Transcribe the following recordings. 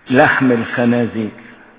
لحم الخنازير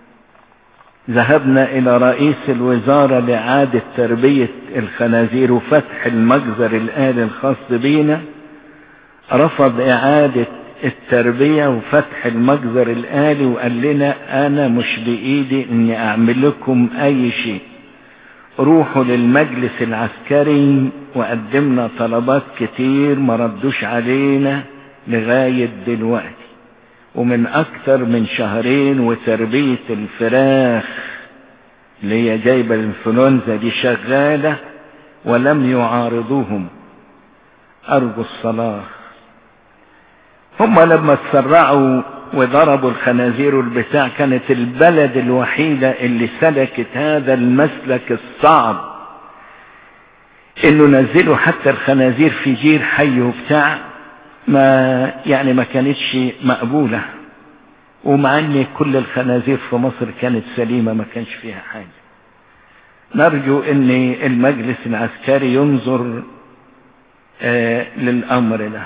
ذهبنا الى رئيس الوزارة لإعادة تربية الخنازير وفتح المجزر الآلي الخاص بينا رفض اعادة التربية وفتح المجزر الآلي وقال لنا انا مش بايدي اني اعمل لكم اي شيء روحوا للمجلس العسكري وقدمنا طلبات كتير ما ردوش علينا لغاية دلوقتي ومن اكتر من شهرين وتربية الفراخ اللي هي جايبة الانفلونزا دي شغالة ولم يعارضوهم ارجو الصلاة هم لما تسرعوا وضربوا الخنازير والبتاع كانت البلد الوحيدة اللي سلكت هذا المسلك الصعب انه نزلوا حتى الخنازير في جير حي وبتاع ما يعني ما كانتش مقبولة ومع ان كل الخنازير في مصر كانت سليمة ما كانش فيها حاجة نرجو ان المجلس العسكري ينظر آه للامر ده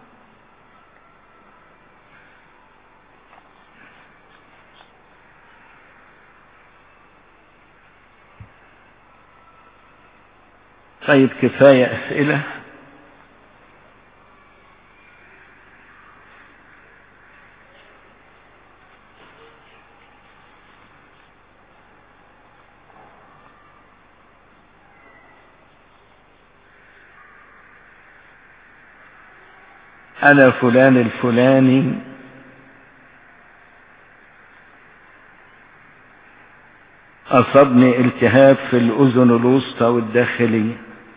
طيب كفاية أسئلة أنا فلان الفلاني أصابني التهاب في الأذن الوسطى والداخلية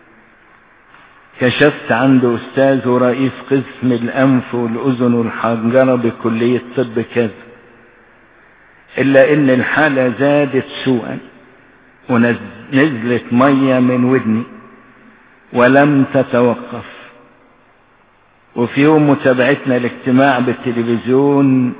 كشفت عند أستاذ ورئيس قسم الأنف والأذن والحنجرة بكلية طب كذا إلا إن الحالة زادت سوءا ونزلت مية من ودني ولم تتوقف وفي يوم متابعتنا الاجتماع بالتلفزيون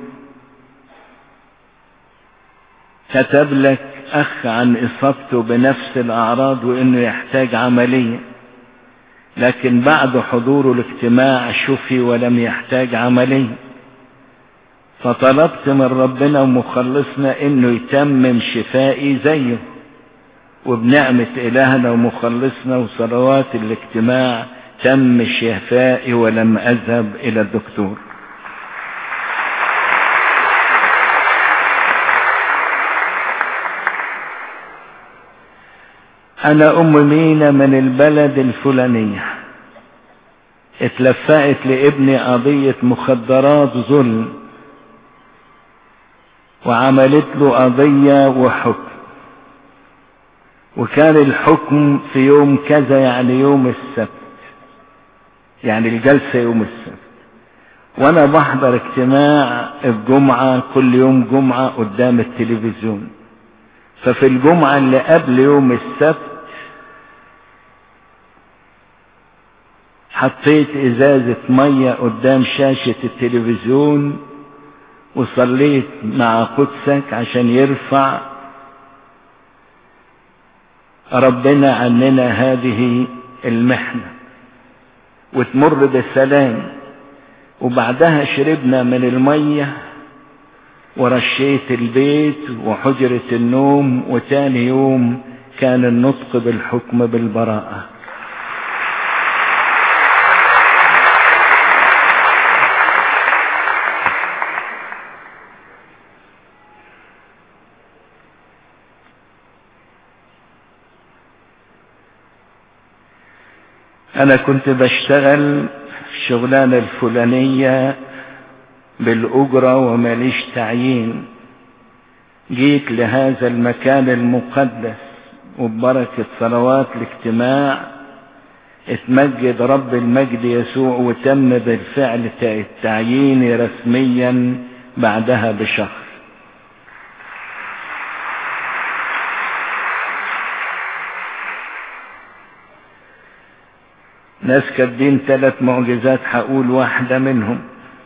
كتب لك أخ عن إصابته بنفس الأعراض وإنه يحتاج عملية لكن بعد حضوره الاجتماع شفي ولم يحتاج عملية فطلبت من ربنا ومخلصنا انه يتمم شفائي زيه وبنعمة الهنا ومخلصنا وصلوات الاجتماع تم شفائي ولم اذهب الى الدكتور انا ام مينا من البلد الفلانية اتلفقت لابني قضية مخدرات ظلم وعملت له قضية وحكم وكان الحكم في يوم كذا يعني يوم السبت يعني الجلسة يوم السبت وانا بحضر اجتماع الجمعة كل يوم جمعة قدام التلفزيون ففي الجمعة اللي قبل يوم السبت حطيت ازازة مية قدام شاشة التلفزيون وصليت مع قدسك عشان يرفع ربنا عننا هذه المحنة وتمر بالسلام وبعدها شربنا من المية ورشيت البيت وحجرة النوم وتاني يوم كان النطق بالحكم بالبراءة انا كنت بشتغل الشغلانة الفلانية بالاجرة وماليش تعيين جيت لهذا المكان المقدس وببركة صلوات الاجتماع اتمجد رب المجد يسوع وتم بالفعل التعيين رسميا بعدها بشهر ناس كاتبين ثلاث معجزات هقول واحدة منهم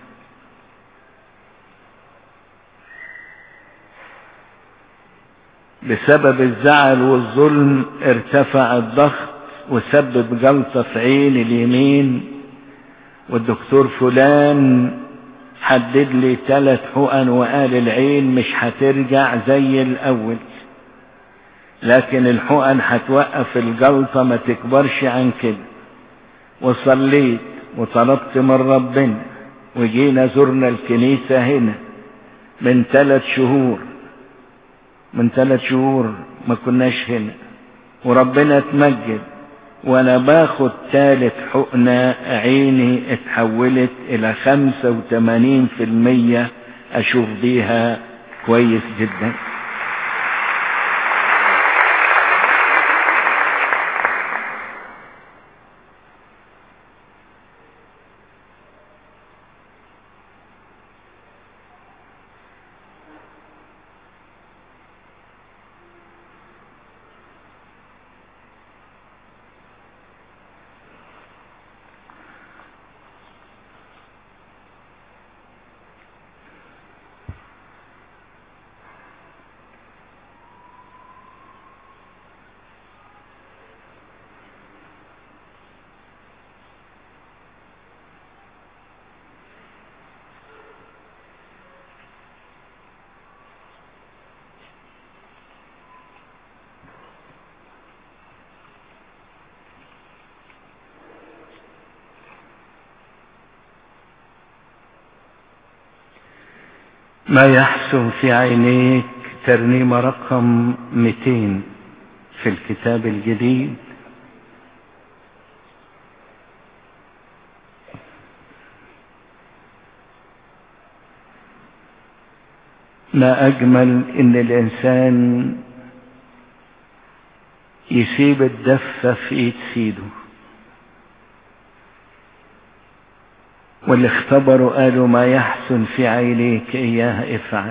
بسبب الزعل والظلم ارتفع الضغط وسبب جلطة في عين اليمين والدكتور فلان حدد لي ثلاث حقن وقال العين مش هترجع زي الاول لكن الحقن هتوقف الجلطة ما تكبرش عن كده وصليت وطلبت من ربنا وجينا زرنا الكنيسة هنا من ثلاث شهور من ثلاث شهور ما كناش هنا وربنا اتمجد وانا باخد ثالث حقنة عيني اتحولت الى خمسة وثمانين في المية اشوف بيها كويس جدا ما يحسن في عينيك ترنيمة رقم 200 في الكتاب الجديد ما أجمل إن الإنسان يسيب الدفة في إيد سيده واللي اختبروا قالوا ما يحسن في عينيك إياه افعل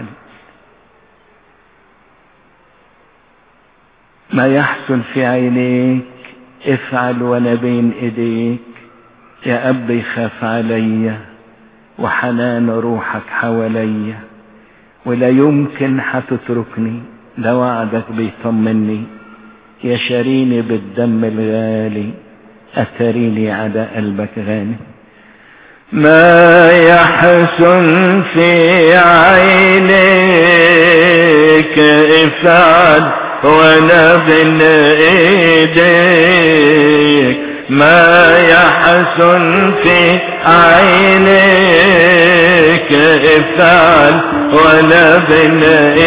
ما يحسن في عينيك افعل وانا بين ايديك يا اب يخاف عليا وحنان روحك حواليا ولا يمكن هتتركني ده وعدك بيطمني يا شاريني بالدم الغالي اتريني على قلبك غالي ما يحسن في عينيك افعل وانا بين ايديك ما يحسن في عينيك افعل وانا بين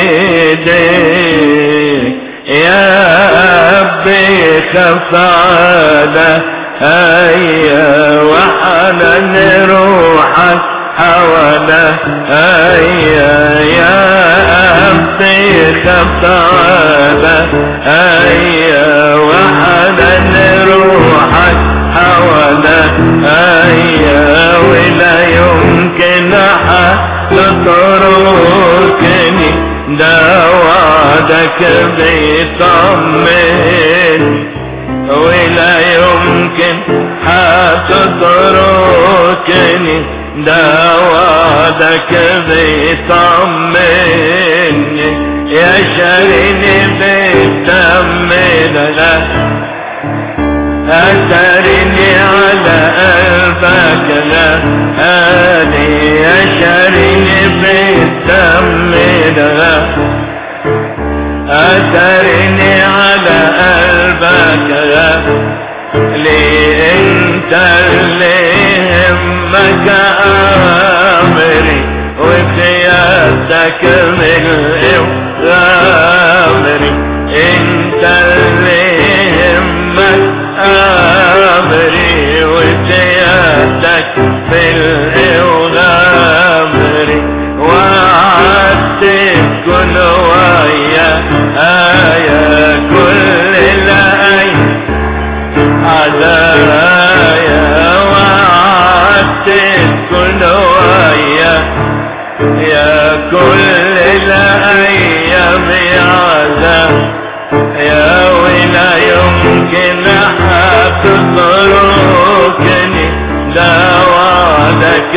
ايديك يا ابي خف على هيا وحنن روحك حوله هيا يا أبي خف على هيا وحنن روحك حوله هيا ولا يمكن تتركني ده وعدك بيطمني ولا يمكن حتتركني ده وعدك بيطمني يا شاريني بالدم ده أثرني على قلبك لا هادي يا شاريني بالدم ده أثرني على قلبك لي انت اللي همك امري وقيادتك من غامري انت اللي همك امري وقيادتك في الغامري وعدت كل ويا آية كل الأي عزايا وعدت كل ويا يا كل الأيام يا عزا يا ولا يمكن حتتركني ده وعدك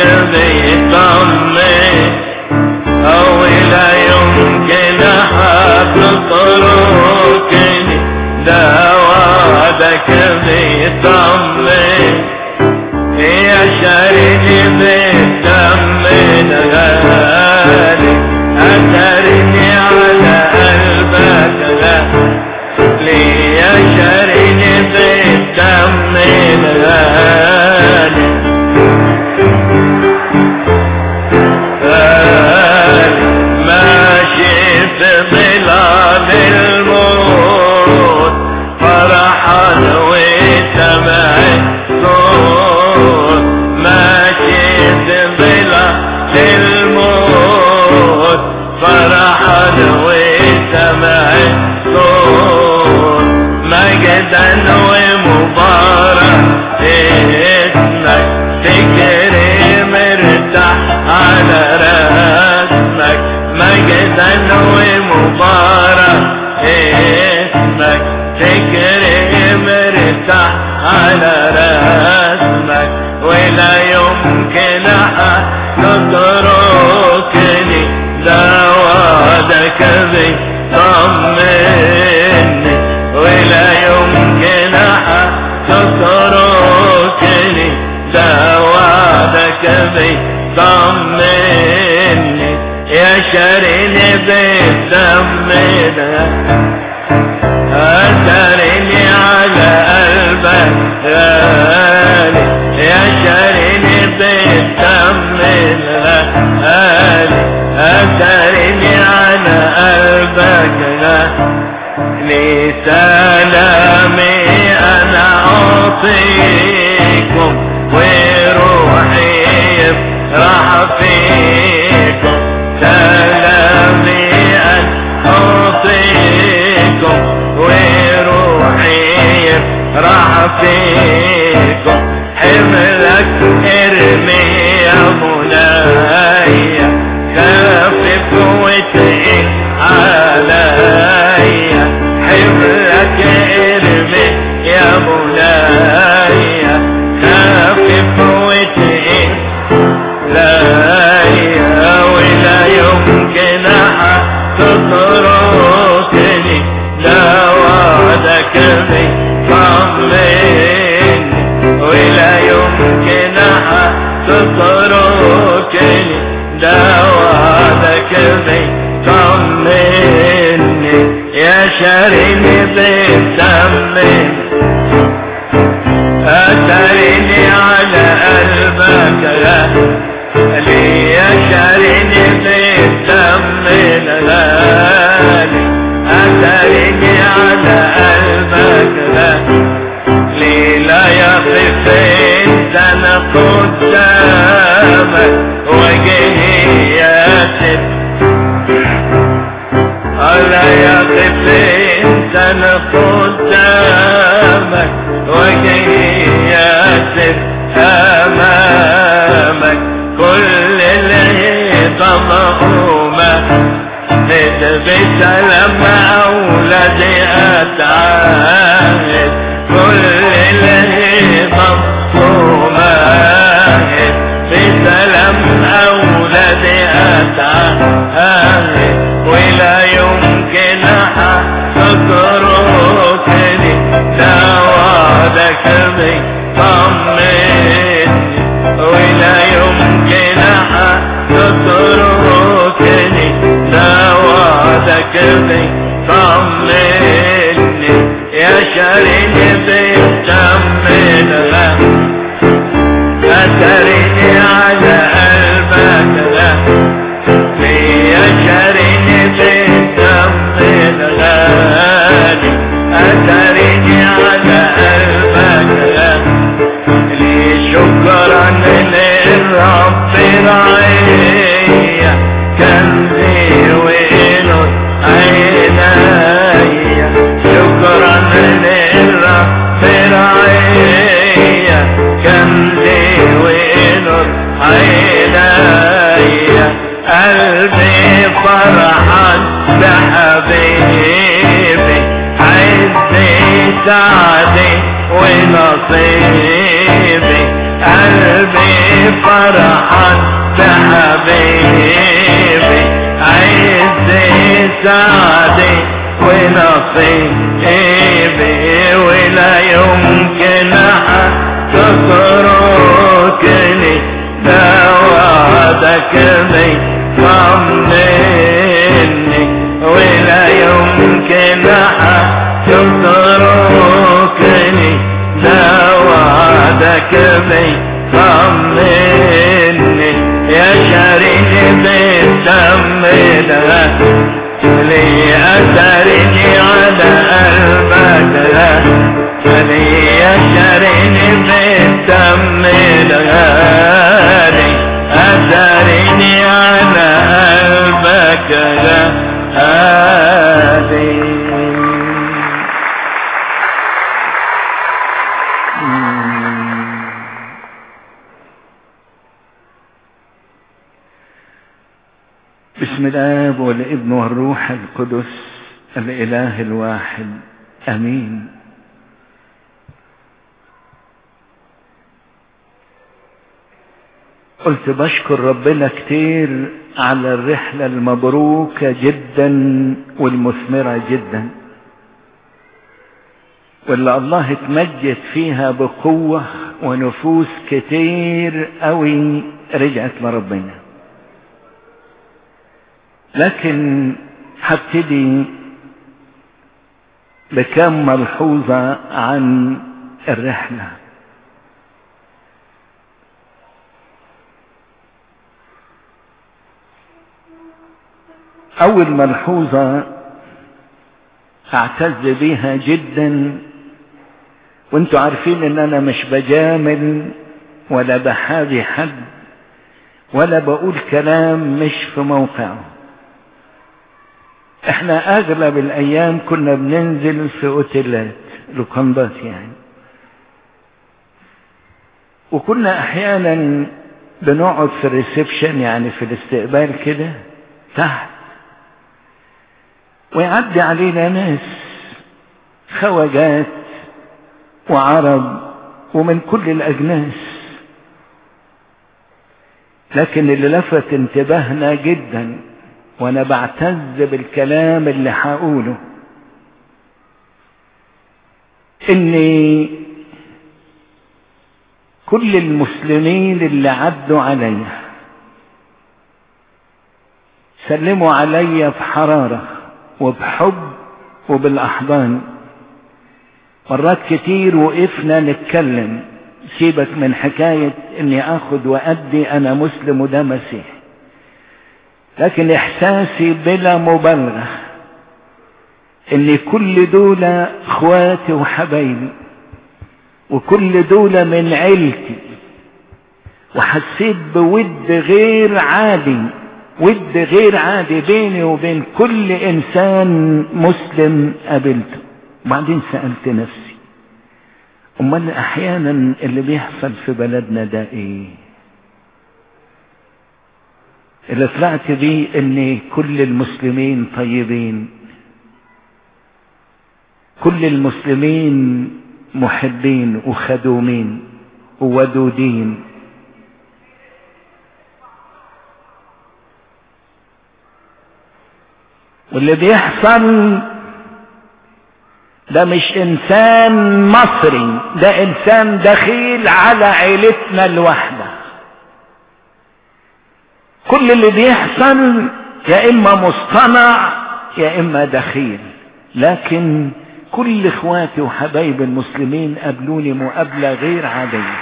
بيطمن أو لا يمكن حتتركني ده وعدك بيطمن يا شاريني بالدم الموت فرحا وسمع الصوت مجدا ومبارك اسمك فكري مرتاح على رسمك مجدا ومبارك اسمك فكري مرتاح على رسمك ولا يمكن أحد تتركني ده وعدك بيطمني ولا يمكن أحد تتركني ده وعدك بيطمني يا شاريني بالدم ده أثرني على قلبك غالي يا شاريني بالدم الغالي أثرني على قلبك غالي سلامي أنا أعطيكم وروحي راح فيكم سلامي أنا أعطيكم وروحي راح فيكم حملك ارمي يا مولاي خفف وتقل عليا حملك ارمي يا مولاي خفف وتقل لا ولا يمكن أحد تتركني لا وعدك بيطمني ولا يمكن أحد تتركني لا وعدك بيطمني يا شاريني بتمني أتريني على قلبك لي يا شاريني بالدم الغالي أتريني على قلبك لي لا يقف انت انا قدامك وجهي ياسف ألا يقف انت انا قدامك وجهي ياسف امامك كل اللي طمعومة بسلام اولادي اتعاهد كل اللي طمعومة بسلام اولادي اتعاهد ولا يمكن احد تتركني لا وعدك بيطمني ولا يمكن احد تتركني لا وعدك بيطمني يا شاريني بيطمن أثرني على قلبك يا شاريني بيطمن غالي أثرني على قلبك لي شكرا للرب رعية كنزي وإنه عيني شكرا للرب رعية كنزي وإنه عيني قلبي فرحان بحبيبي عزي سعدي ونصيبي قلبي فرحان بحبيبي عزي سعدي ونصيبي ولا يمكن أحد تتركني لا وعدك بيطمني ولا يمكن أحد تتركني لا وعدك بيطمني يا شريك بالدم ده لي أثرني على قلبك لي أثرني بالدم الغالي أثرني يا هادي بسم الآب والابن والروح القدس الإله الواحد أمين قلت بشكر ربنا كتير على الرحلة المبروكة جدا والمثمرة جدا واللي الله اتمجد فيها بقوة ونفوس كتير قوي رجعت لربنا لكن هبتدي بكم ملحوظة عن الرحلة أول ملحوظة أعتز بيها جدا وانتوا عارفين ان انا مش بجامل ولا بحابي حد ولا بقول كلام مش في موقعه احنا اغلب الايام كنا بننزل في اوتيلات لوكندات يعني وكنا احيانا بنقعد في الريسبشن يعني في الاستقبال كده تحت ويعدي علينا ناس خواجات وعرب ومن كل الاجناس لكن اللي لفت انتباهنا جدا وانا بعتز بالكلام اللي هقوله ان كل المسلمين اللي عدوا عليا سلموا عليا بحرارة وبحب وبالأحضان مرات كتير وقفنا نتكلم سيبك من حكاية اني اخد وادي انا مسلم وده مسيح لكن احساسي بلا مبالغة ان كل دول اخواتي وحبايبي وكل دول من عيلتي وحسيت بود غير عادي ود غير عادي بيني وبين كل انسان مسلم قابلته وبعدين سألت نفسي امال احيانا اللي بيحصل في بلدنا ده ايه اللي طلعت بيه ان كل المسلمين طيبين كل المسلمين محبين وخدومين وودودين واللي بيحصل ده مش انسان مصري ده انسان دخيل على عيلتنا الواحدة كل اللي بيحصل يا اما مصطنع يا اما دخيل لكن كل اخواتي وحبايب المسلمين قابلوني مقابلة غير عادية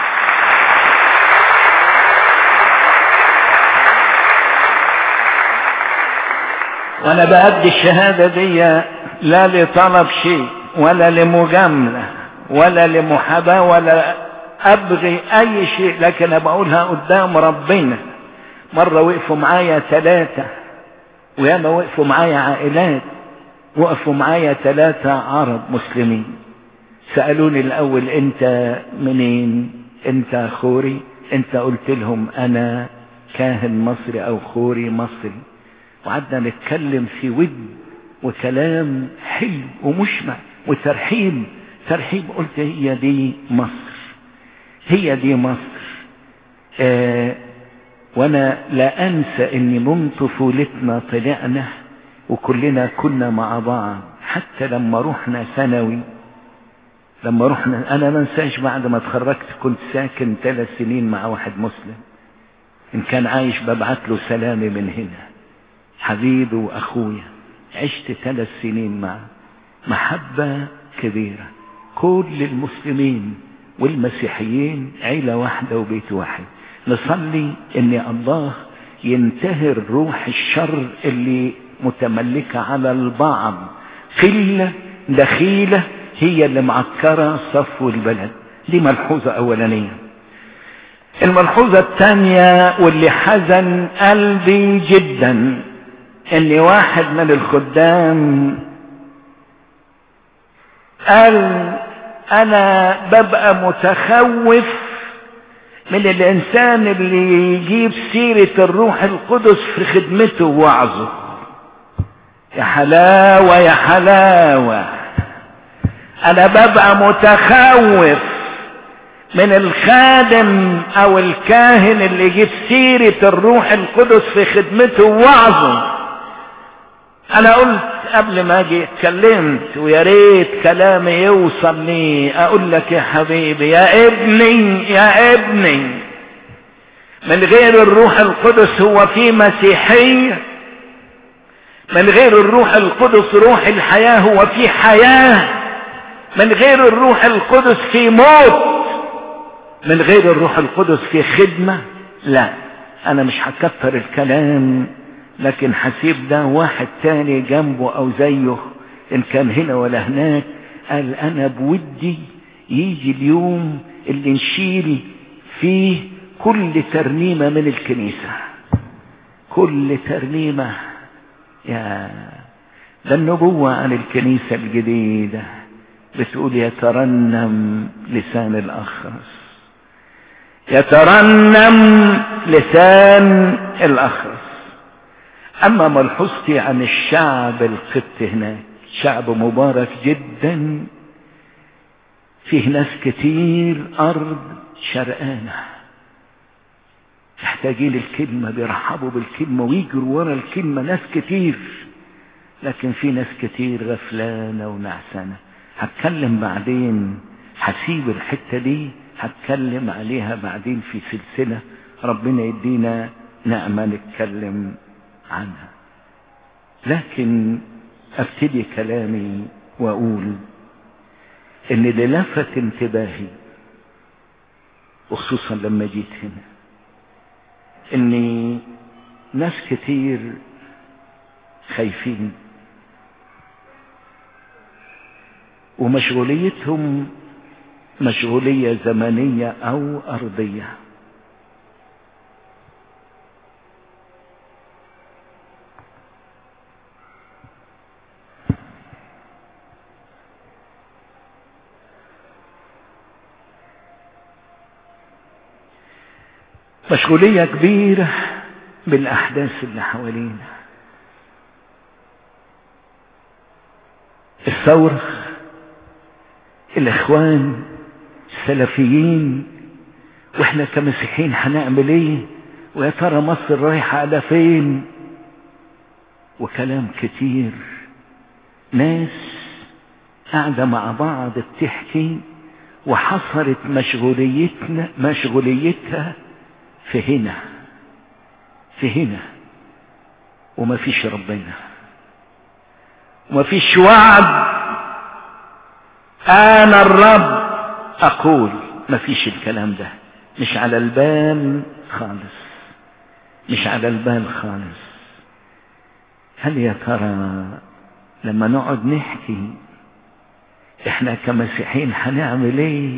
وانا بأدي الشهادة دي لا لطلب شيء ولا لمجاملة ولا لمحاباة ولا ابغي اي شيء لكن انا بقولها قدام ربنا مرة وقفوا معايا ثلاثة وياما وقفوا معايا عائلات وقفوا معايا ثلاثة عرب مسلمين سألوني الأول أنت منين أنت خوري أنت قلت لهم أنا كاهن مصري أو خوري مصري وقعدنا نتكلم في ود وكلام حلو ومشمع وترحيب ترحيب قلت هي دي مصر هي دي مصر آه وانا لا انسى ان من طفولتنا طلعنا وكلنا كنا مع بعض حتى لما رحنا ثانوي لما رحنا انا ما انساش بعد ما اتخرجت كنت ساكن ثلاث سنين مع واحد مسلم ان كان عايش ببعت له سلامي من هنا حبيبي واخويا عشت ثلاث سنين معه محبة كبيرة كل المسلمين والمسيحيين عيلة واحدة وبيت واحد نصلي ان الله ينتهر روح الشر اللي متملكة على البعض قلة دخيلة هي اللي معكرة صفو البلد دي ملحوظة أولانية الملحوظة الثانية واللي حزن قلبي جدا ان واحد من الخدام قال انا ببقى متخوف من الانسان اللي يجيب سيرة الروح القدس في خدمته ووعظه يا حلاوة يا حلاوة انا ببقى متخوف من الخادم او الكاهن اللي يجيب سيرة الروح القدس في خدمته ووعظه انا قلت قبل ما اجي اتكلمت ويا ريت كلامي يوصل لي اقول لك يا حبيبي يا ابني يا ابني من غير الروح القدس هو في مسيحية من غير الروح القدس روح الحياة هو في حياة من غير الروح القدس في موت من غير الروح القدس في خدمة لا انا مش هكتر الكلام لكن حسيب ده واحد تاني جنبه او زيه ان كان هنا ولا هناك قال انا بودي يجي اليوم اللي نشيل فيه كل ترنيمة من الكنيسة كل ترنيمة يا ده النبوة عن الكنيسة الجديدة بتقول يترنم لسان الأخرس يترنم لسان الأخرس أما ملحوظتي عن الشعب القبطي هناك شعب مبارك جدا فيه ناس كتير أرض شرقانة محتاجين الكلمة بيرحبوا بالكلمة ويجروا ورا الكلمة ناس كتير لكن في ناس كتير غفلانة ونعسانة هتكلم بعدين هسيب الحتة دي هتكلم عليها بعدين في سلسلة ربنا يدينا نعمة نتكلم عنها لكن ابتدي كلامي واقول ان اللي لفت انتباهي وخصوصا لما جيت هنا ان ناس كتير خايفين ومشغوليتهم مشغولية زمنية او ارضية مشغولية كبيرة بالأحداث اللي حوالينا الثورة الإخوان السلفيين وإحنا كمسيحيين هنعمل إيه ويا ترى مصر رايحة على فين وكلام كتير ناس قاعدة مع بعض بتحكي وحصرت مشغوليتنا مشغوليتها في هنا في هنا وما فيش ربنا وما فيش وعد انا الرب اقول ما فيش الكلام ده مش على البال خالص مش على البال خالص هل يا ترى لما نقعد نحكي احنا كمسيحيين هنعمل ايه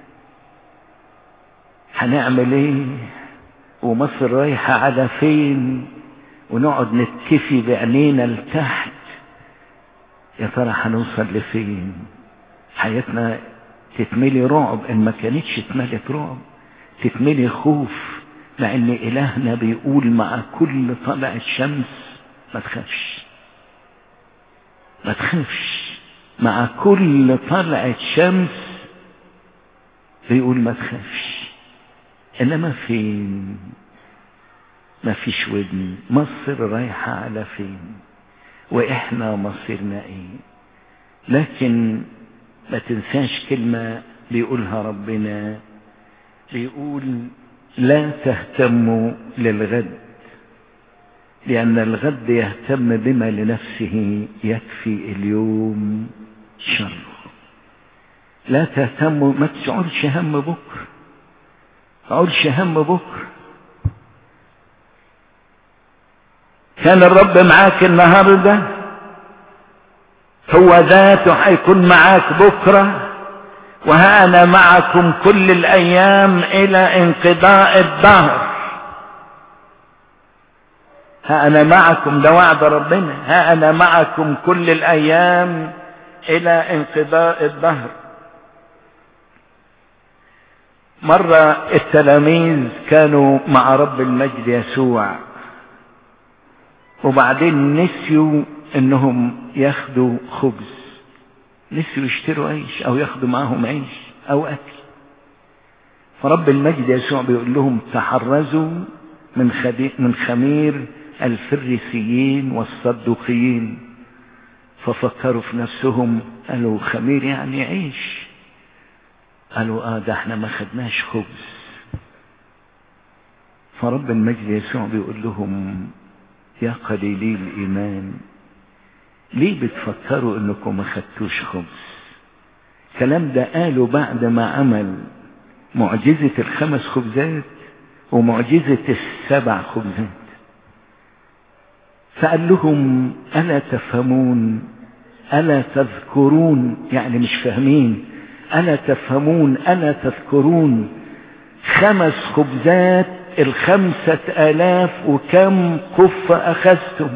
هنعمل ايه ومصر رايحة على فين ونقعد نتكفي بعينينا لتحت يا ترى هنوصل لفين حياتنا تتملي رعب ان ما كانتش اتملت رعب تتملي خوف مع ان الهنا بيقول مع كل طلعة شمس ما تخافش ما تخافش مع كل طلعة شمس بيقول ما تخافش انما فين ما فيش ودن مصر رايحة على فين واحنا مصيرنا ايه لكن ما تنساش كلمة بيقولها ربنا بيقول لا تهتموا للغد لأن الغد يهتم بما لنفسه يكفي اليوم شره لا تهتموا ما تشعرش هم بكره اقولش هم بكره كان الرب معاك النهارده هو ذاته هيكون معاك بكره وها انا معكم كل الايام الى انقضاء الدهر ها أنا معكم ده وعد ربنا ها أنا معكم كل الأيام إلى انقضاء الدهر مرة التلاميذ كانوا مع رب المجد يسوع وبعدين نسيوا انهم ياخدوا خبز نسيوا يشتروا عيش او ياخدوا معاهم عيش او اكل فرب المجد يسوع بيقول لهم تحرزوا من من خمير الفريسيين والصدوقيين ففكروا في نفسهم قالوا خمير يعني عيش قالوا اه ده احنا ما خدناش خبز فرب المجد يسوع بيقول لهم يا قليلي الايمان ليه بتفكروا انكم ما خدتوش خبز الكلام ده قالوا بعد ما عمل معجزة الخمس خبزات ومعجزة السبع خبزات فقال لهم ألا تفهمون ألا تذكرون يعني مش فاهمين ألا تفهمون ألا تذكرون خمس خبزات الخمسة آلاف وكم قفة أخذتم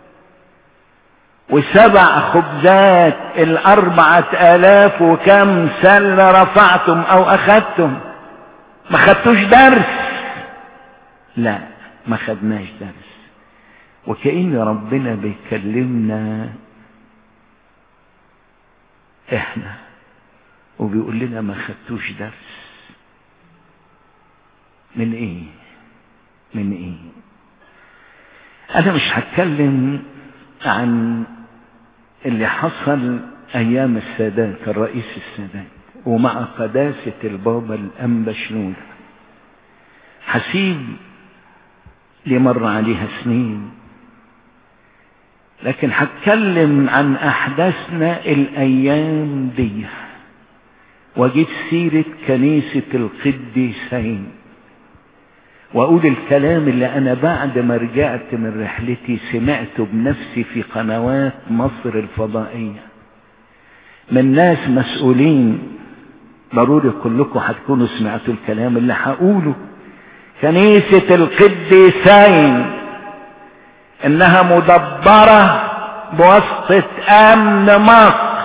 وسبع خبزات الأربعة آلاف وكم سل رفعتم أو أخذتم ما خدتوش درس لا ما خدناش درس وكأن ربنا بيكلمنا احنا وبيقول لنا ما خدتوش درس من ايه من ايه انا مش هتكلم عن اللي حصل ايام السادات الرئيس السادات ومع قداسة البابا الانبا شنودة حسيب اللي مر عليها سنين لكن هتكلم عن احداثنا الايام دي واجيب سيرة كنيسة القديسين واقول الكلام اللي انا بعد ما رجعت من رحلتي سمعته بنفسي في قنوات مصر الفضائية من ناس مسؤولين ضروري كلكم هتكونوا سمعتوا الكلام اللي هقوله كنيسة القديسين انها مدبرة بواسطة امن مصر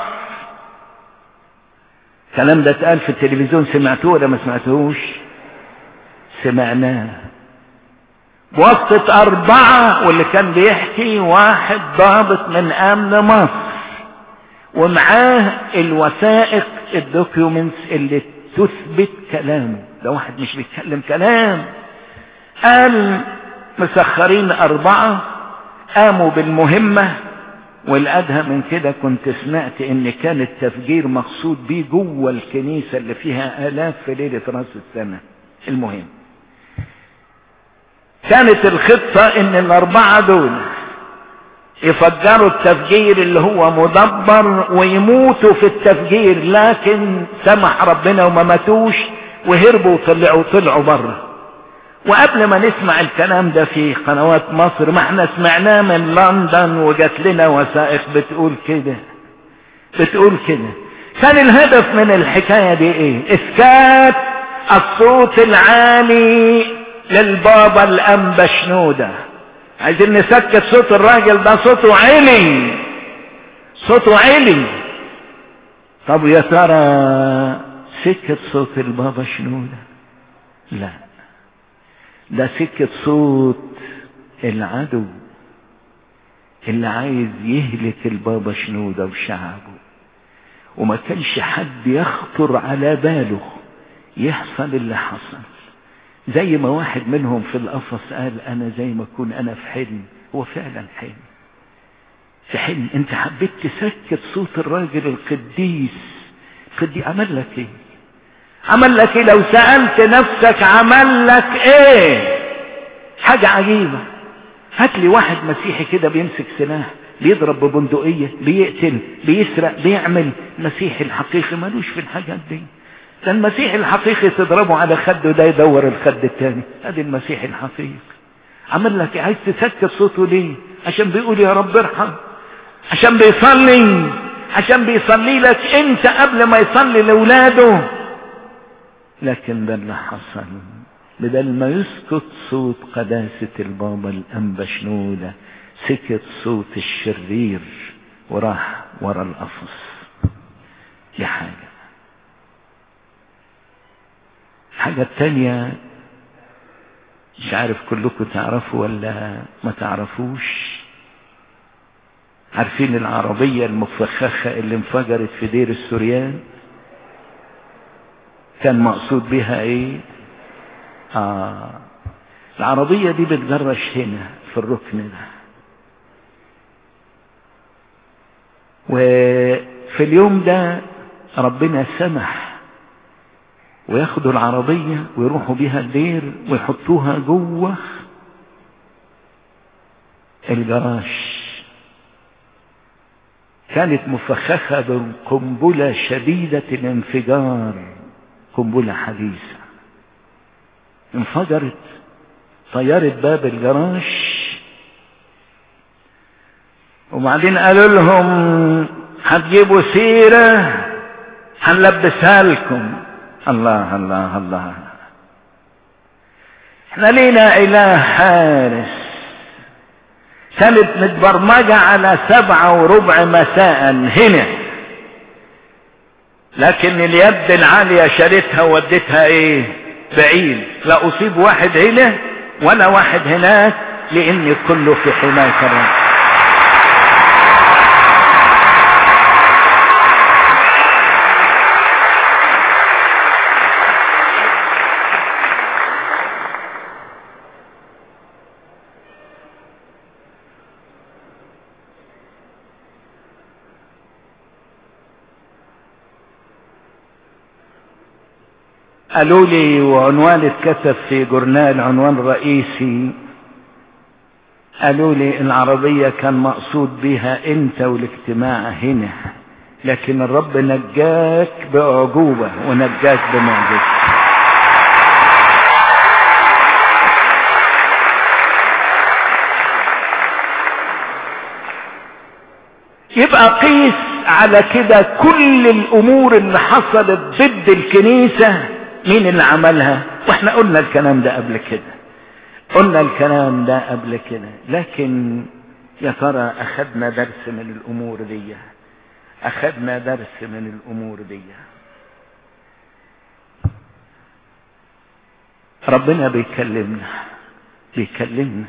الكلام ده اتقال في التلفزيون سمعتوه ولا ما سمعتوهوش سمعناه بواسطة أربعة واللي كان بيحكي واحد ضابط من أمن مصر ومعاه الوثائق الدوكيومنتس اللي تثبت كلامه ده واحد مش بيتكلم كلام قال مسخرين أربعة قاموا بالمهمة والأدهى من كده كنت سمعت إن كان التفجير مقصود بيه جوه الكنيسة اللي فيها آلاف في ليلة رأس السنة المهم كانت الخطة إن الأربعة دول يفجروا التفجير اللي هو مدبر ويموتوا في التفجير لكن سمح ربنا وما ماتوش وهربوا وطلعوا طلعوا بره وقبل ما نسمع الكلام ده في قنوات مصر ما احنا سمعناه من لندن وجات لنا وثائق بتقول كده بتقول كده كان الهدف من الحكاية دي ايه اسكات الصوت العالي للبابا الانبا شنودة عايزين نسكت صوت الراجل ده صوته عالي صوته عالي طب يا ترى سكت صوت البابا شنودة لا ده سكت صوت العدو اللي عايز يهلك البابا شنودة وشعبه وما كانش حد يخطر على باله يحصل اللي حصل زي ما واحد منهم في القفص قال انا زي ما اكون انا في حلم هو فعلا حلم في حلم انت حبيت تسكت صوت الراجل القديس القديس عمل لك ايه عمل لك ايه لو سألت نفسك عمل لك ايه حاجة عجيبة هات لي واحد مسيحي كده بيمسك سلاح بيضرب ببندقية بيقتل بيسرق بيعمل مسيحي الحقيقي ملوش في الحاجات دي ده المسيح الحقيقي تضربه على خده ده يدور الخد التاني ادي المسيح الحقيقي عمل لك عايز تسكت صوته ليه عشان بيقول يا رب ارحم عشان بيصلي عشان بيصلي لك انت قبل ما يصلي لاولاده لكن ده اللي حصل بدل ما يسكت صوت قداسة البابا الأنبا شنودة سكت صوت الشرير وراح ورا القفص دي حاجة الحاجة التانية مش عارف كلكم تعرفوا ولا ما تعرفوش عارفين العربية المفخخة اللي انفجرت في دير السوريان كان مقصود بها ايه آه العربية دي بتجرش هنا في الركن ده وفي اليوم ده ربنا سمح وياخدوا العربية ويروحوا بيها الدير ويحطوها جوه الجراج كانت مفخخة بقنبلة شديدة الانفجار قنبلة حديثة انفجرت طيرت باب الجراج وبعدين قالوا لهم هتجيبوا سيرة هنلبسها لكم الله الله الله احنا لينا اله حارس كانت متبرمجة على سبعة وربع مساء هنا لكن اليد العالية شالتها وودتها ايه بعيد لا اصيب واحد هنا ولا واحد هناك لان كله في حماية الرب قالوا لي وعنوان اتكتب في جورنال عنوان رئيسي قالوا لي العربية كان مقصود بها انت والاجتماع هنا لكن الرب نجاك بأعجوبة ونجاك بمعجزة يبقى قيس على كده كل الامور اللي حصلت ضد الكنيسة مين اللي عملها واحنا قلنا الكلام ده قبل كده قلنا الكلام ده قبل كده لكن يا ترى اخدنا درس من الامور دي اخدنا درس من الامور دي ربنا بيكلمنا بيكلمنا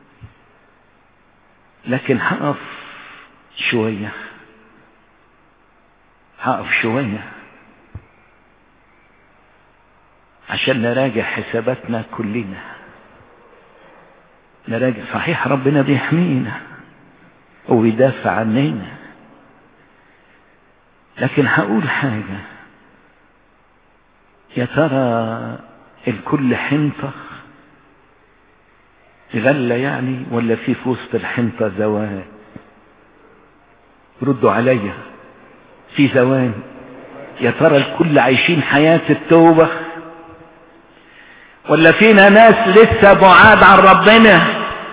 لكن هقف شوية هقف شوية عشان نراجع حساباتنا كلنا نراجع صحيح ربنا بيحمينا وبيدافع عننا لكن هقول حاجة يا ترى الكل حنطة غلة يعني ولا في في وسط الحنطة زوال ردوا عليا في زوال يا ترى الكل عايشين حياة التوبة ولا فينا ناس لسه بعاد عن ربنا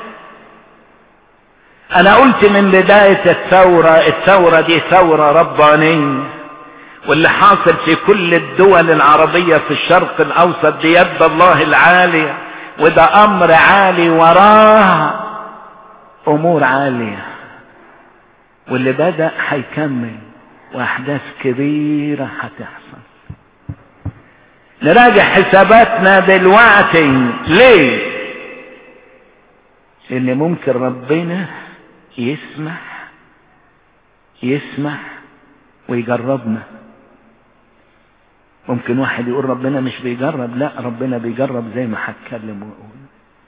انا قلت من بداية الثورة الثورة دي ثورة ربانية واللي حاصل في كل الدول العربية في الشرق الاوسط دي يد الله العالية وده امر عالي وراه امور عالية واللي بدأ هيكمل واحداث كبيرة هتحصل نراجع حساباتنا دلوقتي ليه لان ممكن ربنا يسمح يسمح ويجربنا ممكن واحد يقول ربنا مش بيجرب لا ربنا بيجرب زي ما هتكلم واقول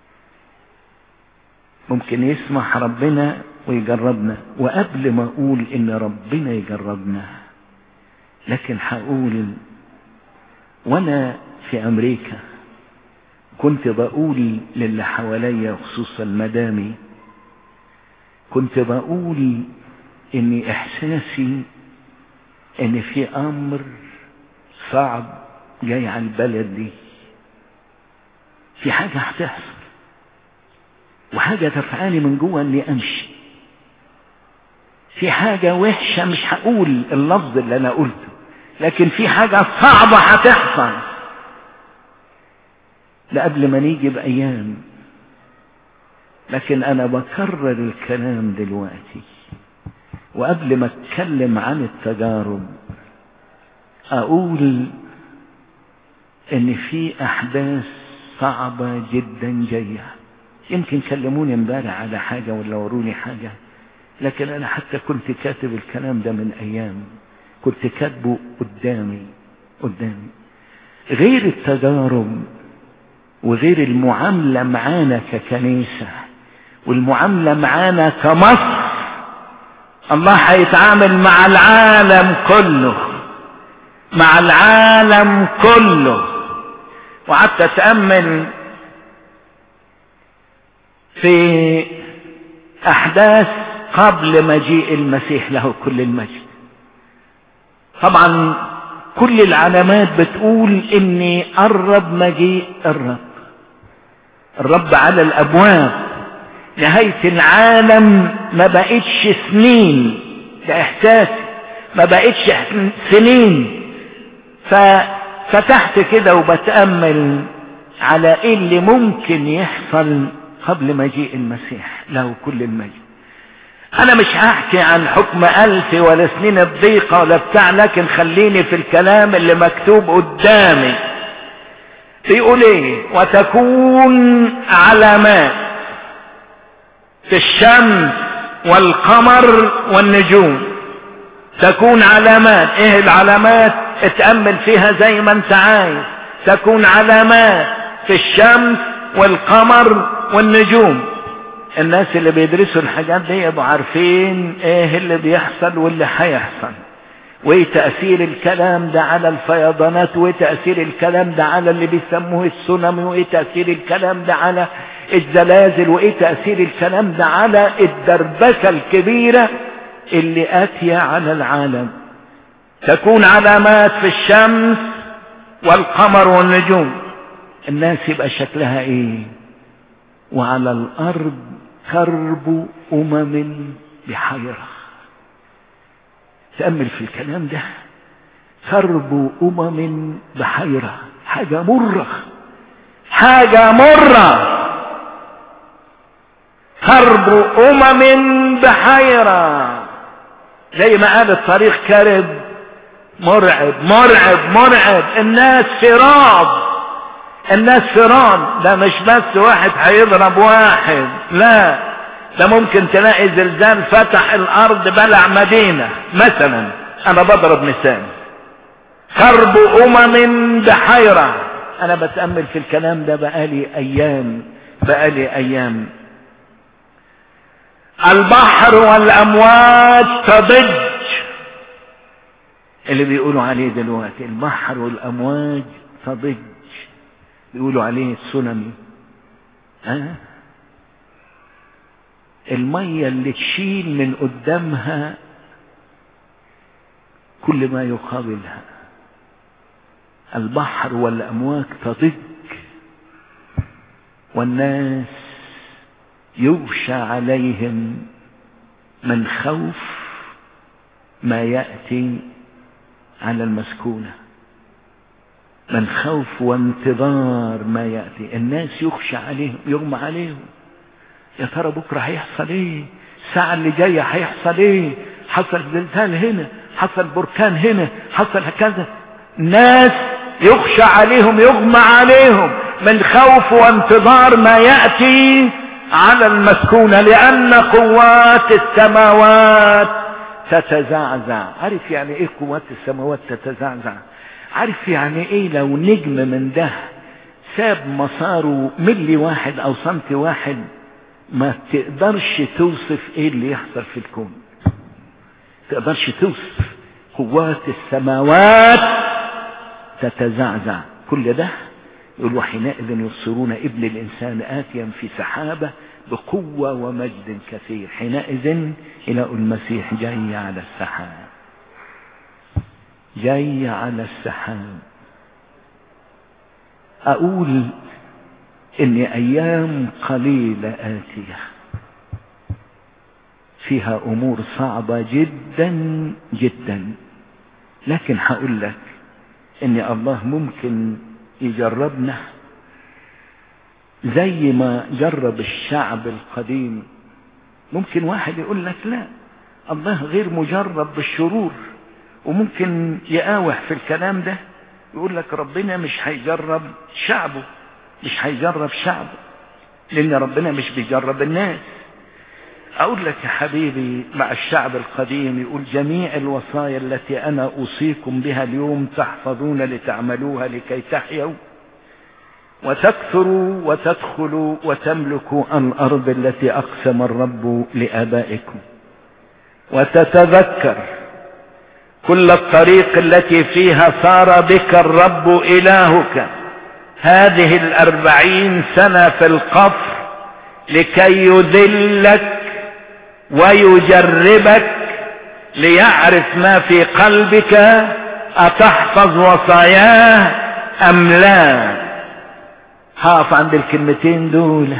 ممكن يسمح ربنا ويجربنا وقبل ما اقول ان ربنا يجربنا لكن هقول وانا في امريكا كنت بقول للي حواليا خصوصا مدامي كنت بقول ان احساسي ان في امر صعب جاي على البلد دي في حاجة هتحصل وحاجة دفعاني من جوه اني امشي في حاجة وحشة مش هقول اللفظ اللي انا قلته لكن في حاجة صعبة هتحصل ده قبل ما نيجي بأيام لكن أنا بكرر الكلام دلوقتي وقبل ما أتكلم عن التجارب أقول إن في أحداث صعبة جدا جاية يمكن كلموني امبارح على حاجة ولا وروني حاجة لكن أنا حتى كنت كاتب الكلام ده من أيام كنت كاتبه قدامي قدامي غير التجارب وغير المعاملة معانا ككنيسة والمعاملة معانا كمصر الله هيتعامل مع العالم كله مع العالم كله وقعدت اتامل في احداث قبل مجيء المسيح له كل المجد طبعا كل العلامات بتقول اني قرب مجيء الرب الرب على الابواب نهاية العالم ما بقتش سنين ده احساسي ما بقتش سنين ففتحت كده وبتأمل على ايه اللي ممكن يحصل قبل مجيء المسيح له كل المجد انا مش هحكي عن حكم الف ولا سنين الضيقة ولا بتاع لكن خليني في الكلام اللي مكتوب قدامي بيقول ايه وتكون علامات في الشمس والقمر والنجوم تكون علامات ايه العلامات اتأمل فيها زي ما انت عايز تكون علامات في الشمس والقمر والنجوم الناس اللي بيدرسوا الحاجات دي يبقوا عارفين ايه اللي بيحصل واللي هيحصل وايه تأثير الكلام ده على الفيضانات وايه تأثير الكلام ده على اللي بيسموه السونامي وايه تأثير الكلام ده على الزلازل وايه تأثير الكلام ده على الدربكة الكبيرة اللي آتية على العالم تكون علامات في الشمس والقمر والنجوم الناس يبقى شكلها ايه وعلى الارض كرب امم بحيرة تأمل في الكلام ده كرب امم بحيرة حاجة مرة حاجة مرة كرب امم بحيرة زي ما قال الطريق كرب مرعب مرعب مرعب الناس فراد الناس فراد ده مش بس واحد هيضرب واحد لا ده ممكن تلاقي زلزال فتح الارض بلع مدينة مثلا انا بضرب مثال خرب امم بحيرة انا بتأمل في الكلام ده بقالي ايام بقالي ايام البحر والامواج تضج اللي بيقولوا عليه دلوقتي البحر والامواج تضج بيقولوا عليه السونامي ها المية اللي تشيل من قدامها كل ما يقابلها البحر والأمواج تضج والناس يغشى عليهم من خوف ما يأتي على المسكونة من خوف وانتظار ما يأتي الناس يخشى عليهم يغمى عليهم يا ترى بكرة هيحصل ايه الساعة اللي جاية هيحصل ايه حصل زلزال هنا حصل بركان هنا حصل هكذا ناس يخشى عليهم يغمى عليهم من خوف وانتظار ما يأتي على المسكونة لأن قوات السماوات تتزعزع عارف يعني ايه قوات السماوات تتزعزع عارف يعني ايه لو نجم من ده ساب مساره ملي واحد او سنتي واحد ما تقدرش توصف ايه اللي يحصل في الكون تقدرش توصف قوات السماوات تتزعزع كل ده يقول وحينئذ يبصرون ابن الانسان اتيا في سحابه بقوه ومجد كثير حينئذ الى المسيح جاي على السحاب جاي على السحاب اقول ان ايام قليله اتيه فيها امور صعبه جدا جدا لكن هقول لك ان الله ممكن يجربنا زي ما جرب الشعب القديم ممكن واحد يقول لك لا الله غير مجرب بالشرور وممكن يقاوح في الكلام ده يقول لك ربنا مش هيجرب شعبه مش هيجرب شعبه لان ربنا مش بيجرب الناس اقول لك يا حبيبي مع الشعب القديم يقول جميع الوصايا التي انا اوصيكم بها اليوم تحفظون لتعملوها لكي تحيوا وتكثروا وتدخلوا وتملكوا الارض التي اقسم الرب لابائكم وتتذكر كل الطريق التي فيها صار بك الرب الهك هذه الاربعين سنة في القفر لكي يذلك ويجربك ليعرف ما في قلبك أتحفظ وصاياه أم لا هقف عند الكلمتين دول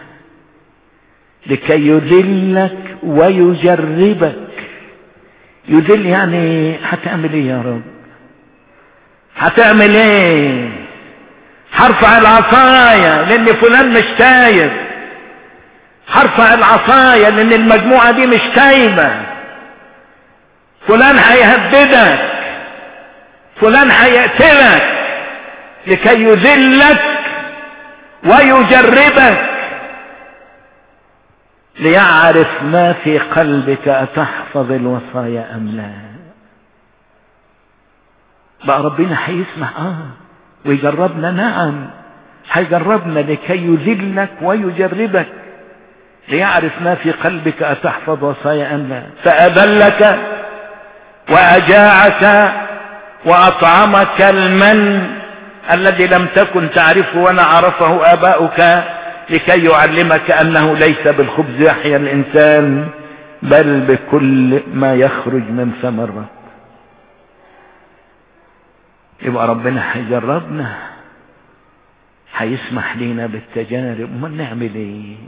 لكي يذلك ويجربك يذل يعني هتعمل ايه يا رب هتعمل ايه هرفع العصاية لان فلان مش تايب هرفع العصاية لان المجموعة دي مش تايبة فلان هيهددك فلان هيقتلك لكي يذلك ويجربك ليعرف ما في قلبك أتحفظ الوصايا أم لا بقى ربنا هيسمع آه ويجربنا نعم هيجربنا لكي يذلك ويجربك ليعرف ما في قلبك أتحفظ وصايا أم لا فأذلك وأجاعك وأطعمك المن الذي لم تكن تعرفه ولا عرفه آباؤك لكي يعلمك أنه ليس بالخبز يحيا الإنسان بل بكل ما يخرج من فم الرب يبقى ربنا هيجربنا هيسمح لينا بالتجارب امال نعمل ايه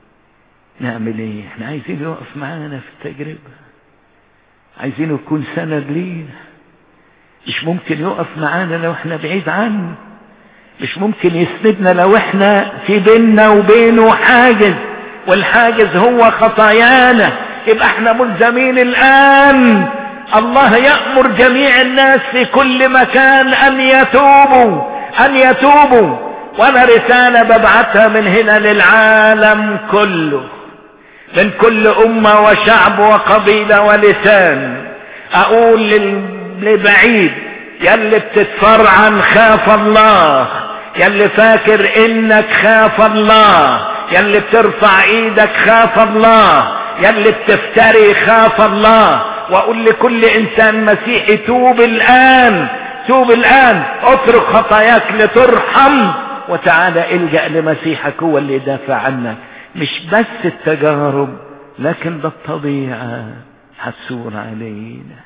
نعمل ايه احنا عايزين يقف معانا في التجربة عايزينه يكون سند لينا مش ممكن يقف معانا لو احنا بعيد عنه مش ممكن يسندنا لو احنا في بيننا وبينه حاجز والحاجز هو خطايانا يبقى احنا ملزمين الان الله يأمر جميع الناس في كل مكان ان يتوبوا ان يتوبوا وانا رسالة ببعتها من هنا للعالم كله من كل امة وشعب وقبيلة ولسان اقول للبعيد يلي بتتفرعن خاف الله يلي فاكر انك خاف الله يلي بترفع ايدك خاف الله يلي بتفتري خاف الله واقول لكل انسان مسيحي توب الان توب الان اترك خطاياك لترحم وتعالى الجأ لمسيحك هو اللي يدافع عنك مش بس التجارب لكن ده الطبيعة هتسور علينا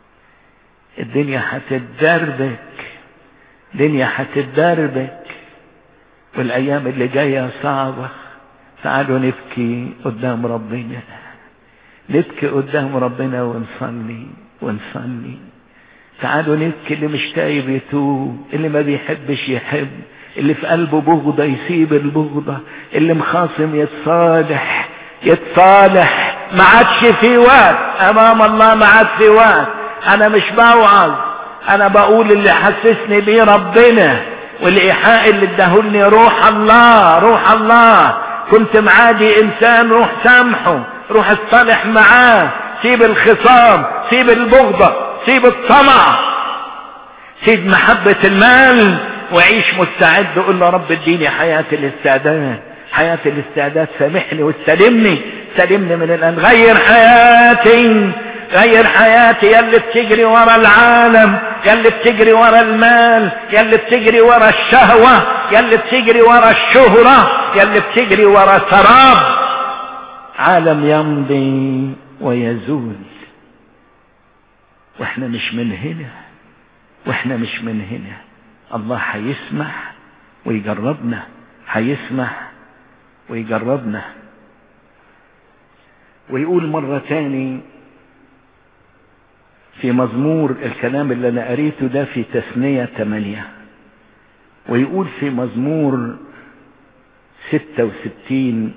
الدنيا هتتدربك الدنيا هتتدربك والايام اللي جاية صعبة تعالوا نبكي قدام ربنا نبكي قدام ربنا ونصلي ونصلي تعالوا نبكي اللي مش تايب يتوب اللي ما بيحبش يحب اللي في قلبه بغضة يسيب البغضة اللي مخاصم يتصالح يتصالح ما عادش في وقت امام الله ما عاد في وقت انا مش بوعظ انا بقول اللي حسسني بيه ربنا والايحاء اللي اداهولني روح الله روح الله كنت معادي انسان روح سامحه روح اتصالح معاه سيب الخصام سيب البغضة سيب الطمع سيب محبة المال وعيش مستعد قول له رب اديني حياة الاستعداد حياة الاستعداد سامحني واستلمني سلمني من الان غير حياتي غير حياتي يلي بتجري ورا العالم يلي بتجري ورا المال يلي بتجري ورا الشهوة يلي بتجري ورا الشهرة يلي بتجري ورا سراب عالم يمضي ويزول واحنا مش من هنا واحنا مش من هنا الله هيسمح ويجربنا هيسمح ويجربنا ويقول مرة تاني في مزمور الكلام اللي انا قريته ده في تثنية تمانية ويقول في مزمور ستة وستين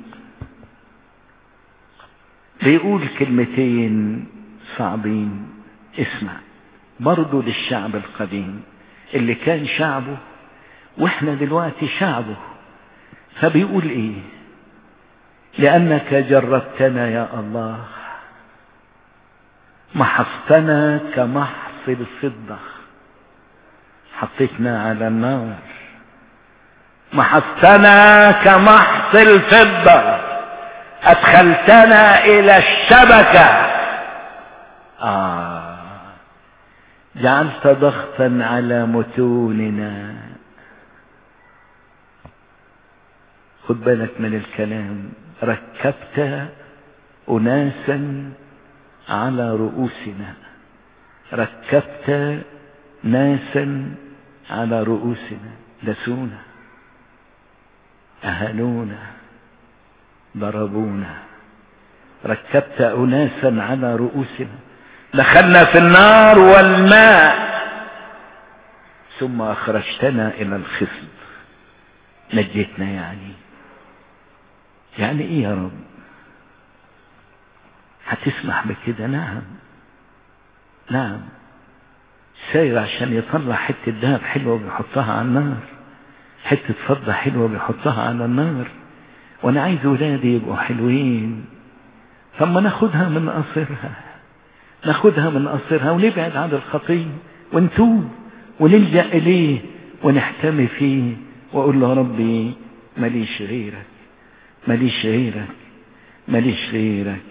بيقول كلمتين صعبين اسمع برضو للشعب القديم اللي كان شعبه واحنا دلوقتي شعبه فبيقول ايه لانك جربتنا يا الله محصتنا كمحص الفضة حطيتنا على النار محصتنا كمحص الفضة ادخلتنا الى الشبكة آه جعلت ضغطا على متوننا خد بالك من الكلام ركبت اناسا على رؤوسنا ركبت ناسا على رؤوسنا دسونا اهانونا ضربونا ركبت اناسا على رؤوسنا دخلنا في النار والماء ثم اخرجتنا الى الخصب نجيتنا يعني يعني ايه يا رب هتسمح بكده نعم نعم ساير عشان يطلع حتة دهب حلوة بيحطها على النار حتة فضة حلوة بيحطها على النار وانا عايز ولادي يبقوا حلوين ثم ناخدها من قصرها ناخدها من قصرها ونبعد عن الخطية ونتوب ونلجأ إليه ونحتمي فيه وأقول له ربي ماليش غيرك ماليش غيرك ماليش غيرك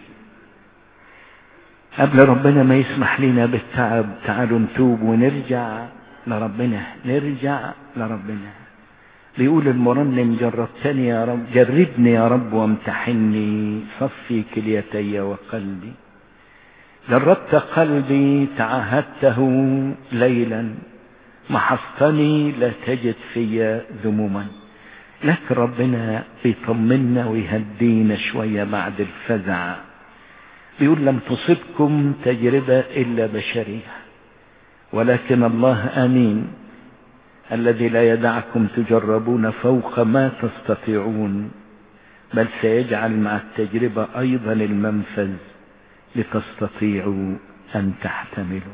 قبل ربنا ما يسمح لنا بالتعب تعالوا نتوب ونرجع لربنا نرجع لربنا بيقول المرنم جربتني يا رب جربني يا رب وامتحني صفي كليتي وقلبي جربت قلبي تعهدته ليلا محصتني لا تجد في ذموما لكن ربنا بيطمنا ويهدينا شوية بعد الفزع بيقول لم تصبكم تجربة إلا بشرية ولكن الله أمين الذي لا يدعكم تجربون فوق ما تستطيعون بل سيجعل مع التجربة أيضا المنفذ لتستطيعوا أن تحتملوا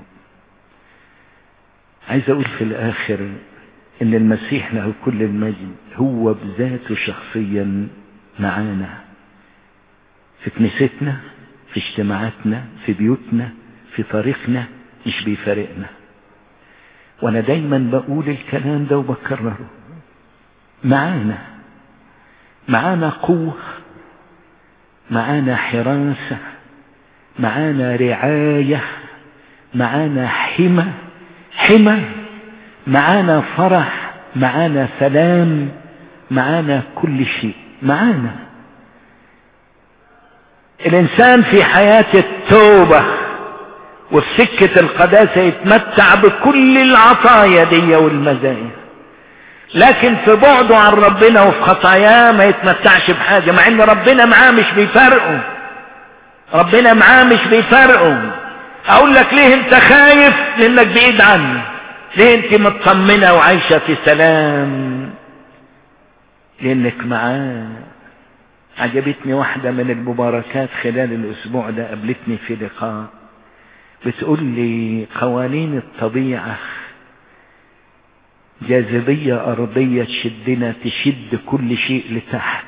عايز أقول في الآخر إن المسيح له كل المجد هو بذاته شخصيا معانا في كنيستنا في اجتماعاتنا في بيوتنا في طريقنا مش بيفارقنا وانا دايما بقول الكلام ده وبكرره معانا معانا قوة معانا حراسة معانا رعاية معانا حمى حمى معانا فرح معانا سلام معانا كل شيء معانا الانسان في حياة التوبة وفي سكة القداسة يتمتع بكل العطايا دي والمزايا لكن في بعده عن ربنا وفي خطاياه ما يتمتعش بحاجة مع ان ربنا معاه مش بيفرقه ربنا معاه مش بيفرقه اقول لك ليه انت خايف لانك بعيد عني ليه انت مطمنة وعايشة في سلام لانك معاه عجبتني واحدة من المباركات خلال الاسبوع ده قابلتني في لقاء بتقول لي قوانين الطبيعة جاذبية أرضية تشدنا تشد كل شيء لتحت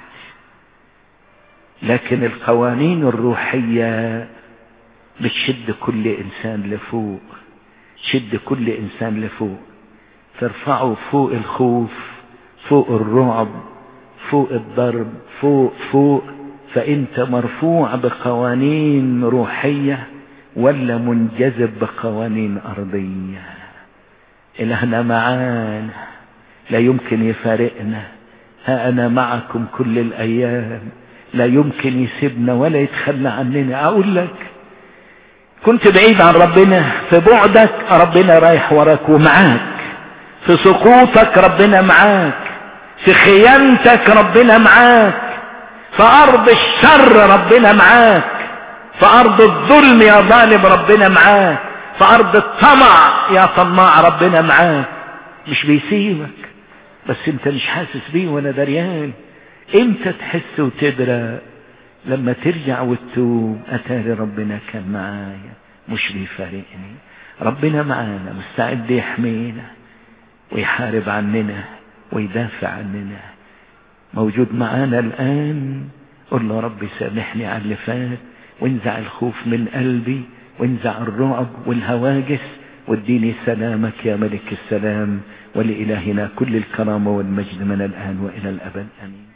لكن القوانين الروحية بتشد كل إنسان لفوق تشد كل إنسان لفوق ترفعه فوق الخوف فوق الرعب فوق الضرب فوق فوق فأنت مرفوع بقوانين روحية ولا منجذب بقوانين أرضية إلهنا معانا لا يمكن يفارقنا ها أنا معكم كل الأيام لا يمكن يسيبنا ولا يتخلى عننا أقول لك كنت بعيد عن ربنا في بعدك ربنا رايح وراك ومعاك في سقوطك ربنا معاك في خيانتك ربنا معاك في أرض الشر ربنا معاك في أرض الظلم يا ظالم ربنا معاك في أرض الطمع يا طماع ربنا معاك مش بيسيبك بس انت مش حاسس بيه ولا دريان امتى تحس وتدرى لما ترجع وتتوب اتاري ربنا كان معايا مش بيفارقني ربنا معانا مستعد يحمينا ويحارب عننا ويدافع عننا موجود معانا الآن قل له ربي سامحني على اللي فات وانزع الخوف من قلبي وانزع الرعب والهواجس واديني سلامك يا ملك السلام ولإلهنا كل الكرامة والمجد من الآن وإلى الأبد آمين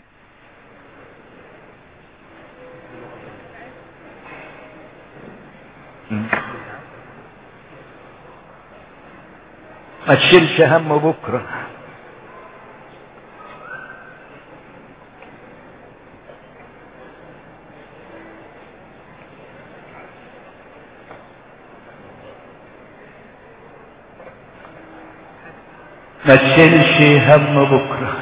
ما تشيلش هم بكرة ما تشيلش هم بكرة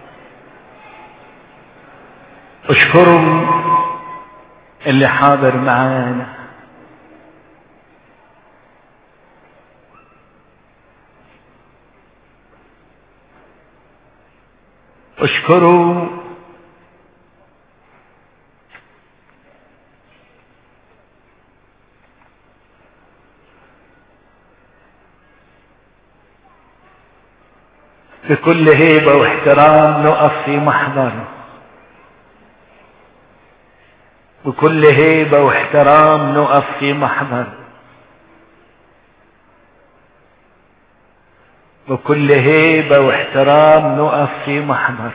اشكرهم اللي حاضر معانا اشكروا بكل هيبة واحترام نقف في محضره بكل هيبة واحترام نقف في محضره بكل هيبة واحترام نقف في محضر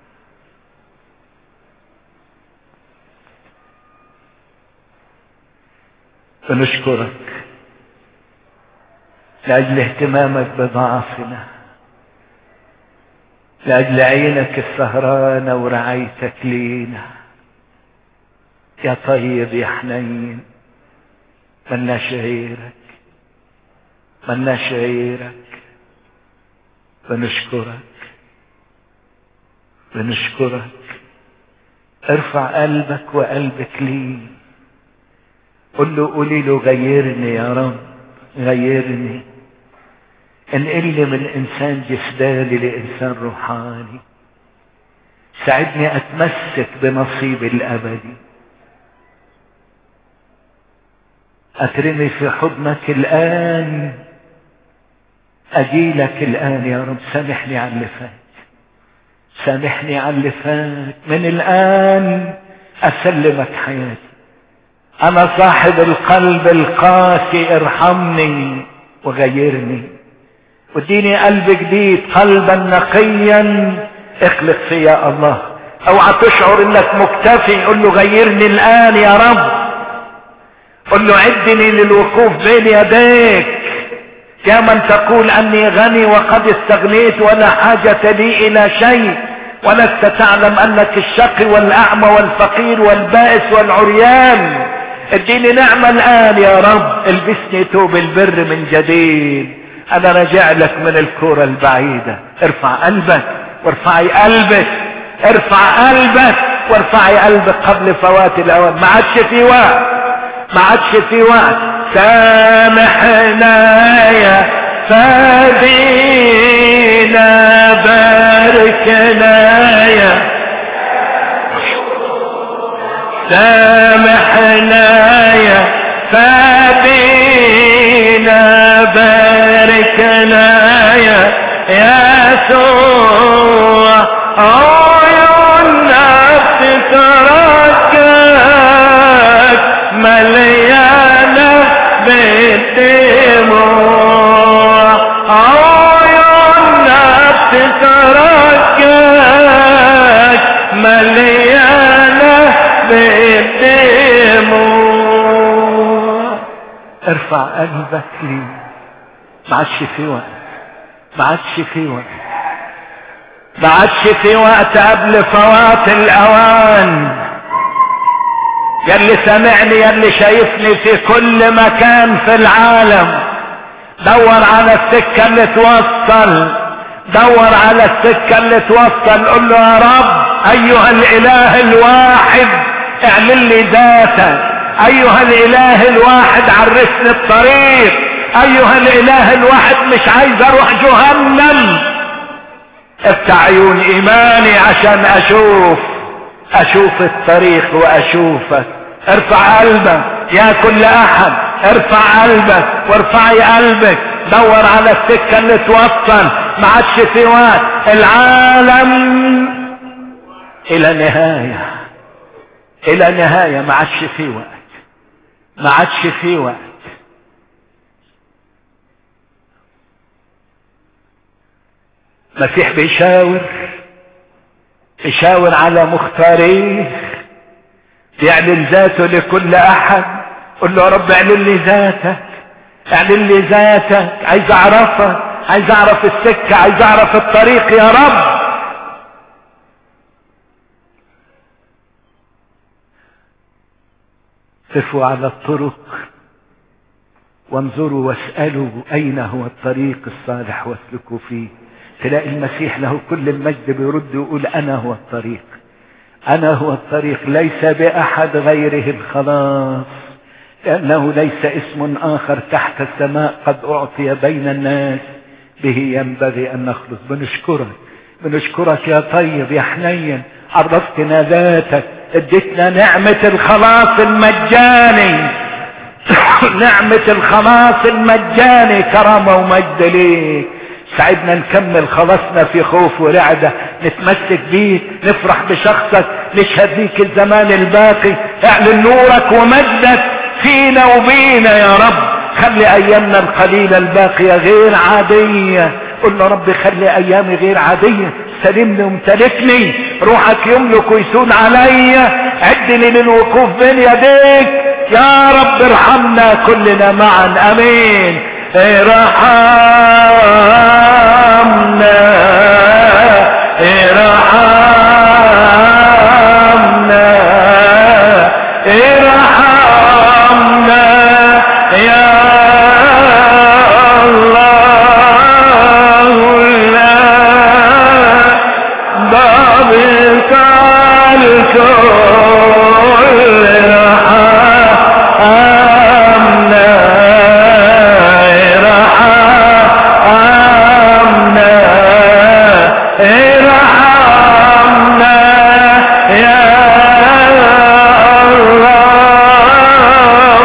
ونشكرك لأجل اهتمامك بضعفنا لأجل عينك السهرانة ورعايتك لينا يا طيب يا حنين ملناش غيرك ملناش غيرك بنشكرك بنشكرك ارفع قلبك وقلبك لي قل له قولي له غيرني يا رب غيرني انقلني من انسان جسداني لانسان روحاني ساعدني اتمسك بنصيبي الابدي اترمي في حضنك الان أجيلك الآن يا رب سامحني على اللي فات سامحني على اللي فات من الآن أسلمك حياتي أنا صاحب القلب القاسي ارحمني وغيرني واديني قلب جديد قلبا نقيا اخلق فيا الله اوعى تشعر انك مكتفي قل له غيرني الان يا رب قل له عدني للوقوف بين يديك يا من تقول اني غني وقد استغنيت ولا حاجة لي الى شيء ولست تعلم انك الشقي والاعمى والفقير والبائس والعريان اديني نعمة الان يا رب البسني توب البر من جديد انا راجع لك من الكرة البعيدة ارفع قلبك وارفعي قلبك ارفع قلبك وارفعي قلبك قبل فوات الاوان ما عادش في وقت ما عادش في وقت سامحنا يا فادينا باركنا يا سامحنا يا فادينا باركنا يا يسوع عيوننا بتتركك مليانة بالدموع عيوننا بتتركك مليانة بالدموع ارفع قلبك لي ما عادش في وقت ما عادش في وقت ما عادش في وقت قبل فوات الاوان يا اللي سامعني يا اللي شايفني في كل مكان في العالم دور على السكة اللي توصل دور على السكة اللي توصل قل له يا رب ايها الاله الواحد اعمل لي ذاتك ايها الاله الواحد عرفني الطريق ايها الاله الواحد مش عايز اروح جهنم افتح عيون ايماني عشان اشوف اشوف الطريق واشوفك ارفع قلبك يا كل احد ارفع قلبك وارفعي قلبك دور على السكة اللي توصل ما عادش في وقت العالم الى نهاية الى نهاية ما عادش في وقت ما عادش في وقت مسيح بيشاور يشاور على مختاريه يعلن ذاته لكل احد قل له يا رب اعلن لي ذاتك اعلن لي ذاتك عايز اعرفك عايز اعرف السكة عايز اعرف الطريق يا رب قفوا على الطرق وانظروا واسألوا اين هو الطريق الصالح واسلكوا فيه تلاقي المسيح له كل المجد بيرد ويقول انا هو الطريق انا هو الطريق ليس باحد غيره الخلاص لانه ليس اسم اخر تحت السماء قد اعطي بين الناس به ينبغي ان نخلص بنشكرك بنشكرك يا طيب يا حنين عرفتنا ذاتك اديتنا نعمة الخلاص المجاني نعمة الخلاص المجاني كرامة ومجد ليك ساعدنا نكمل خلاصنا في خوف ورعدة نتمسك بيك نفرح بشخصك نشهد بيك الزمان الباقي اعلن نورك ومجدك فينا وبينا يا رب خلي ايامنا القليلة الباقية غير عادية قل له رب خلي ايامي غير عادية سلمني وامتلكني روحك يملك ويسود عليا عدني للوقوف بين يديك يا رب ارحمنا كلنا معا امين ارحمنا ارحمنا ارحمنا يا الله لا بابك الكل ارحمنا ارحمنا ارحمنا يا الله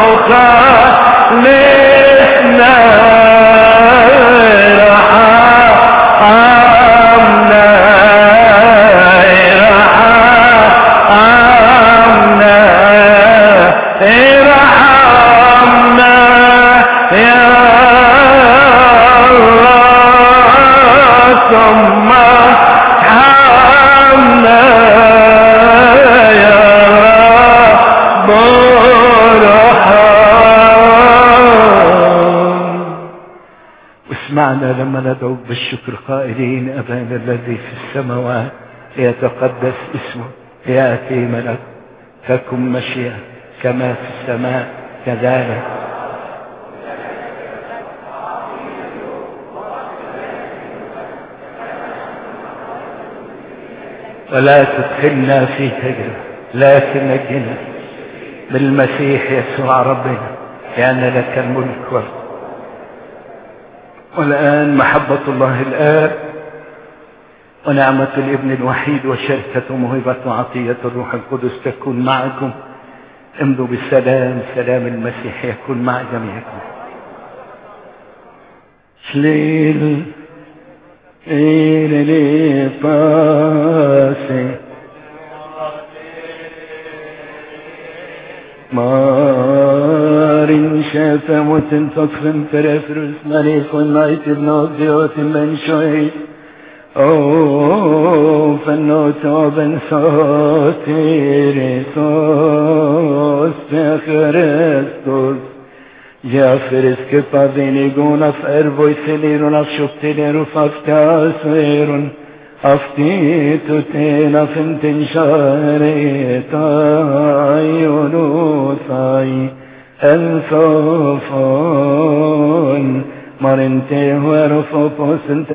مخلصنا ارحمنا ارحمنا ارحمنا يا الله ثم ارحمنا يا رب ارحم واسمعنا لما ندعو بالشكر قائلين ابانا الذي في السماوات ليتقدس اسمه ياتي ملك تكن مشيئة كما في السماء كذلك ولا تدخلنا في تجربة لكن نجنا بالمسيح يسوع ربنا لأن لك الملك والقوة والآن محبة الله الآب ونعمة الابن الوحيد وشركة موهبة وعطية الروح القدس تكون معكم امضوا بالسلام سلام المسيح يكون مع جميعكم شليل إلى لي باسي مارين شافا متن تطفن فرفرس مليك ونايت بنوزيوت من شوي او فنوتو بن صوتي ريسوس بخرستوس يا فرس كفاديني قونا فأربوي سليرون أفشبتليرو فافتاسويرون أفتيتو تينا فنتن شاري تايونو ثاي انصفون مرنتي ورفوفوس انت